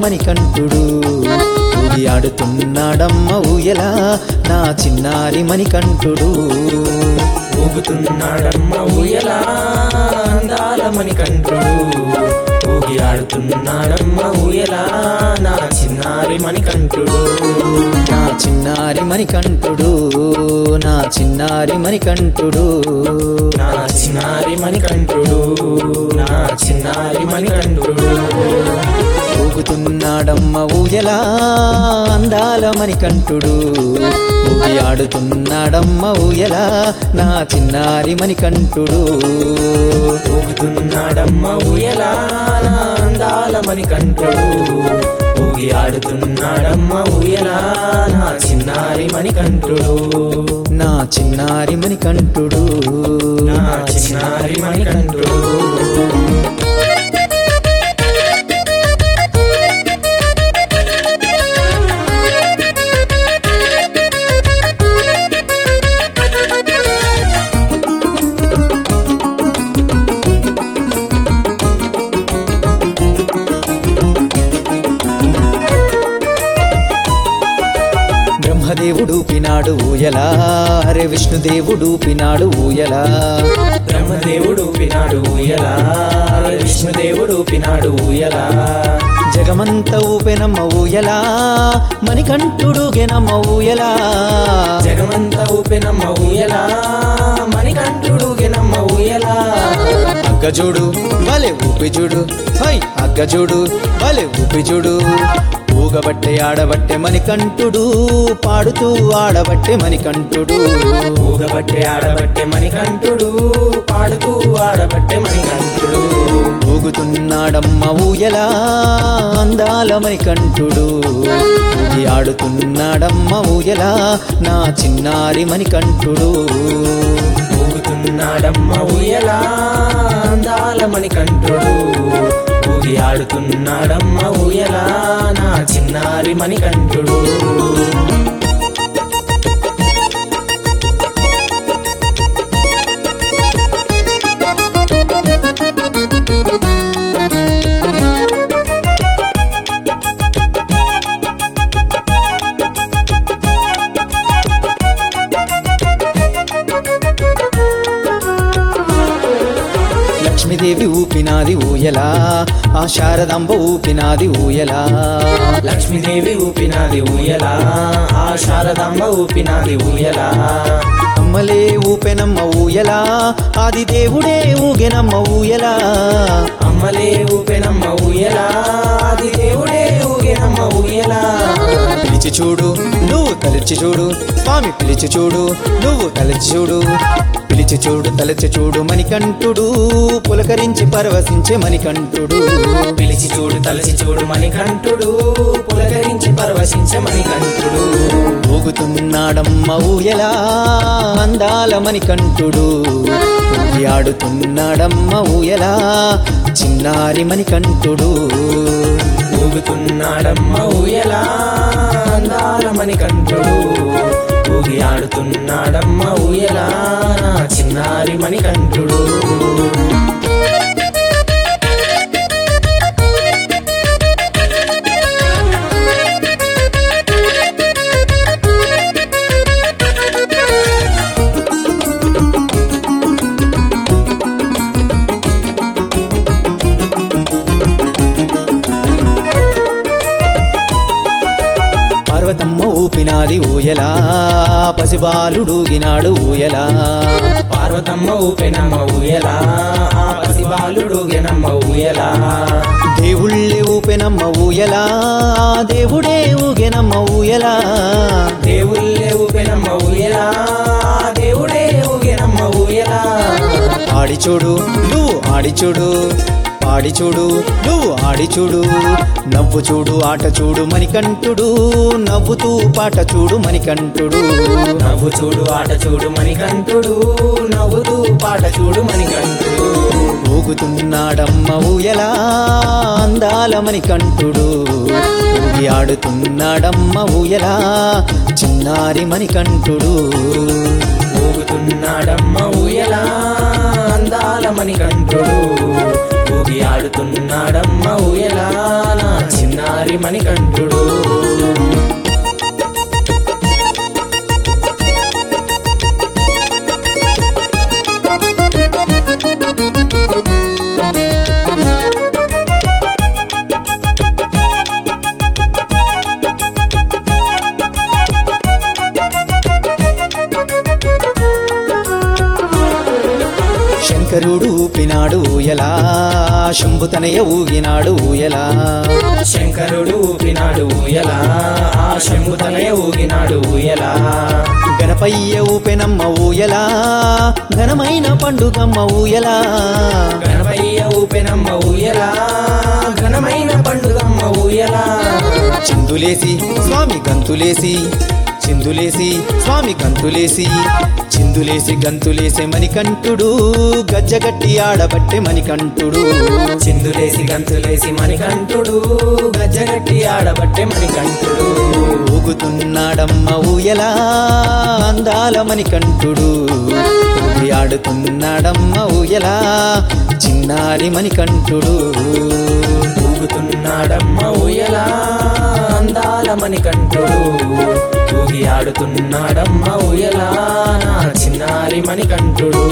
మణికంఠుడు ఊగి ఆడుతున్నాడమ్మ ఊయలా నా చిన్నారి మణికంఠుడు ఊగుతున్నాడమ్మ ఊయలా అందాల మణికంఠుడు ఊగి ఆడుతున్నాడమ్మ ఊయలా నా చిన్నారి మణికంఠుడు నా చిన్నారి మణికంఠుడు నా చిన్నారి మణికంఠుడు నా చిన్నారి మణికంఠుడు నా చిన్నారి మణికంఠుడు ఊగుతున్నాడమ్మ ఊయలా అందాల మణికంఠుడు ఊగి ఆడుతున్నాడమ్మ ఊయలా నా చిన్నారి మణికంఠుడు ఊగుతున్నాడమ్మ ఊయలా నా అందాల మణికంఠుడు ఊగి ఆడుతున్నాడమ్మ ఊయలా నా చిన్నారి మణికంఠుడు నా చిన్నారి మణికంఠుడు నా చిన్నారి మణికంఠుడు బ్రహ్మదేవుడు పినాడు ఊయలా హరే విష్ణుదేవుడు పినాడు ఊయలా బ్రహ్మదేవుడు పినాడు ఊయలా విష్ణుదేవుడు పినాడు ఊయలా జగమంత ఊపెనమ్మ ఊయలా మణికంఠుడు గెనమ్మ ఊయలా జగమంత ఊపెనమ్మ ఊయలా మణికంఠుడు గెనమ్మ ఊయలా అగ్గజుడు వలె ఊపిజుడు హై అగ్గజుడు వలె ఊపిజుడు ఊగబట్టే ఆడబట్టే మణికంఠుడు పాడుతూ ఆడబట్టే మణికంఠుడు ఊగబట్టే ఆడబట్టే మణికంఠుడు పాడుతూ ఆడబట్టే మణికంఠుడు ఊగుతున్నాడమ్మ ఊయలా అందాల మణికంఠుడు ఊగి ఆడుతున్నాడమ్మ ఊయలా నా చిన్నారి మణికంఠుడు ఊగుతున్నాడమ్మ ఊయలా అందాల మణికంఠుడు ఊగి ఆడుతున్నాడమ్మ ఊయలా నా చిన్నారి మణికంఠుడు లక్ష్మీదేవి ఊపినాది ఊయలా ఆ శారదాంబ ఊపినాది ఊయలా లక్ష్మీదేవి ఊపినాది ఊయలా ఆ శారదాంబ ఊపినాది ఊయలా అమ్మలే ఊపెనమ్మ ఊయలా ఆది దేవుడే ఊగెనమ్మ ఊయలా అమ్మలే ఊపెనమ్మ ఊయలా అది దేవుడే ఊగెనమ్మ ఊయలా పిలిచి చూడు నువ్వు తలచి చూడు స్వామి పిలిచి చూడు నువ్వు తలచి చూడు పిలిచి చూడు తలచి చూడు మణికంఠుడు పులకరించి పరవశించే మణికంఠుడు పిలిచి చూడు తలచి చూడు మణికంఠుడు పులకరించి పరవశించే మణికంఠుడు ఊగుతున్నాడమ్మ ఊయలా అందాల మణికంఠుడు ఊగి ఆడుతున్నాడమ్మ ఊయలా చిన్నారి మణికంఠుడు ఊగుతున్నాడమ్మ ఊయలా అందాల మణికంఠుడు ఊగి ఆడుతున్నాడమ్మ ఊయలా నా చిన్నారి మణికంఠుడు పార్వతమ్మ ఊపినాది ఊయలా పసిబాలుడూగినాడు ఊయలా పార్వతమ్మ ఊపెనమ్మ ఊయలా ఆ పసిబాలుడు గెనమ్మ ఊయలా దేవుళ్ళే ఊపెనమ్మ ఊయలా దేవుడే ఊగెనమ్మ ఊయలా దేవుళ్ళే ఊపెనమ్మ ఊయలా దేవుడే ఊగెనమ్మ ఊయలా ఆడి చూడు నువ్వు ఆడి చూడు పాడి చూడు నువ్వు ఆడి చూడు నవ్వు చూడు ఆట చూడు మణికంఠుడు నవ్వుతూ పాట చూడు మణికంఠుడు నవ్వు చూడు ఆట చూడు మణికంఠుడు నవ్వుతూ పాట చూడు మణికంఠుడు ఊగుతున్నాడమ్మ ఊయలా అందాల మణికంఠుడు ఊగి ఆడుతున్నాడమ్మ ఊయలా చిన్నారి మణికంఠుడు ఊగుతున్నాడమ్మ ఊయలా అందాల మణికంఠుడు ఊగి ఆడుతున్నాడమ్మ ఊయలా నా చిన్న చిన్నారి మణికంఠుడు శంకరుడు ఊపినాడు ఊయలా శంభుతనయ ఊగినాడు ఊయలా శంకరుడు ఊపినాడు ఊయలా ఆ శంభుతనయ ఊగినాడు ఊయలా గణపయ్య ఊపెనమ్మ ఊయలా ఘనమైన పండుగమ్మ ఊయలా గణపయ్య ఊపెనమ్మ ఊయలా ఘనమైన పండుగమ్మ ఊయలా చిందులేసి స్వామి గంతులేసి చిందులేసి స్వామి గంతులేసి చిందులేసి గంతులేసే మణికంఠుడు గజ్జగట్టి ఆడబట్టే మణికంఠుడు చిందులేసి గంతులేసి మణికంఠుడు గజ్జగట్టి ఆడబట్టే మణికంఠుడు ఊగుతున్నాడమ్మ ఊయలా అందాల మణికంఠుడు ఊగి ఆడుతున్నాడమ్మ ఊయలా చిన్నారి మణికంఠుడు ఊగుతున్నాడమ్మ ఊయలా అందాల మణికంఠుడు ఊగి ఆడుతున్నాడమ్మ ఊయలా నా చిన్నారి మణికంఠుడు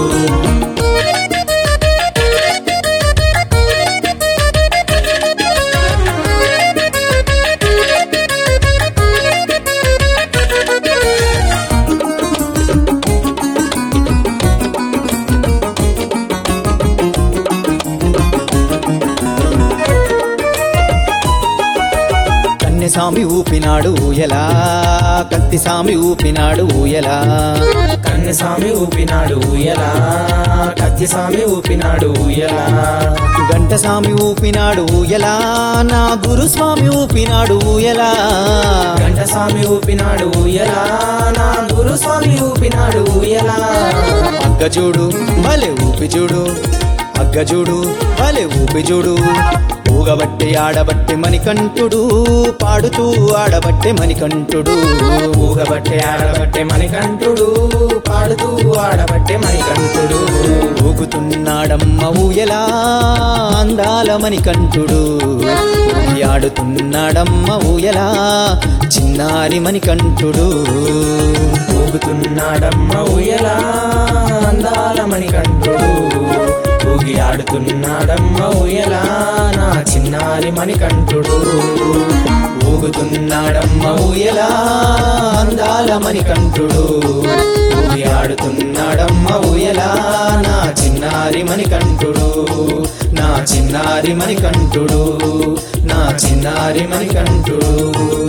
కన్నెసామి ఊపినాడు ఊయలా కత్తిసామి ఊపినాడు ఊయలా కన్నెస్వామి ఊపినాడు ఊయలా కత్తిస్వామి ఊపినాడు ఊయలా గంటసామి ఊపినాడు ఊయలా నా గురుస్వామి ఊపినాడు ఊయలా గంటస్వామి ఊపినాడు ఊయలా నా గురుస్వామి ఊపినాడు ఊయలా అగ్గజూడు భలే ఊపి చూడు అగ్గజూడు భలే ఊపి చూడు ఊగబట్టి ఆడబట్టి మణికంఠుడు పాడుతూ ఆడబట్టే మణికంఠుడు ఊగబట్టే ఆడబట్టే మణికంఠుడు పాడుతూ ఆడబట్టే మణికంఠుడు ఊగుతున్నాడమ్మ ఊయలా అందాల మణికంఠుడు ఊగి ఆడుతున్నాడమ్మ ఊయలా చిన్నారి మణికంఠుడు ఊగుతున్నాడమ్మ ఊయలా అందాల మణికంఠుడు ఊగి ఆడుతున్నాడమ్మ ఊయలా నా చిన్నారి మణికంఠుడు ఊగుతున్నాడమ్మ ఊయలా అందాల మణికంఠుడు ఊగి ఆడుతున్నాడమ్మ ఊయలా నా చిన్నారి మణికంఠుడు నా చిన్నారి మణికంఠుడు నా చిన్నారి మణికంఠుడు